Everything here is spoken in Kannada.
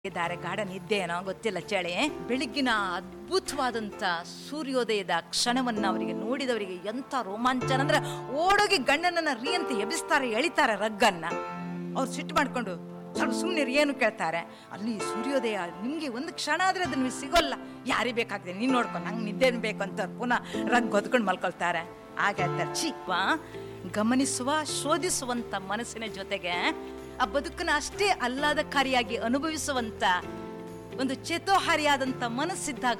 ಇದ್ದಾರೆ ಗಾಢ ನಿದ್ದೆ ಏನೋ ಗೊತ್ತಿಲ್ಲ ಚಳಿ ಬೆಳಗ್ಗಿನ ಅದ್ಭುತವಾದಂತ ಸೂರ್ಯೋದಯದ ಕ್ಷಣವನ್ನ ಅವರಿಗೆ ನೋಡಿದವರಿಗೆ ಎಂತ ರೋಮಾಂಚನ ಅಂದ್ರೆ ಓಡೋಗಿ ಗಂಡನನ್ನ ರೀ ಅಂತ ಎಬ್ಬಿಸ್ತಾರೆ ಎಳಿತಾರೆ ರಗ್ಗನ್ನ ಅವ್ರು ಸಿಟ್ಟು ಮಾಡ್ಕೊಂಡು ಸ್ವಲ್ಪ ಸುಮ್ಮನೆ ಏನು ಕೇಳ್ತಾರೆ ಅಲ್ಲಿ ಸೂರ್ಯೋದಯ ನಿಮ್ಗೆ ಒಂದು ಕ್ಷಣ ಆದ್ರೆ ಅದು ನಿಮಗೆ ಸಿಗೋಲ್ಲ ಯಾರಿಗೆ ಬೇಕಾಗ್ತದೆ ನೀನ್ ನೋಡ್ಕೊ ನಂಗೆ ನಿದ್ದೆ ಬೇಕು ಅಂತ ಅವ್ರು ಪುನಃ ರಗ್ ಹೊದ್ಕೊಂಡು ಮಲ್ಕೊಳ್ತಾರೆ ಆಗ ಹೇಳ್ತಾರೆ ಚಿಪ್ಪ ಗಮನಿಸುವ ಶೋಧಿಸುವಂತ ಮನಸ್ಸಿನ ಜೊತೆಗೆ ಆ ಬದುಕನ್ನ ಅಷ್ಟೇ ಆಹ್ಲಾದಕಾರಿಯಾಗಿ ಅನುಭವಿಸುವಂತ ಒಂದು ಚೇತೋಹಾರಿಯಾದಂಥ ಮನಸ್ಸಿದ್ದಾಗ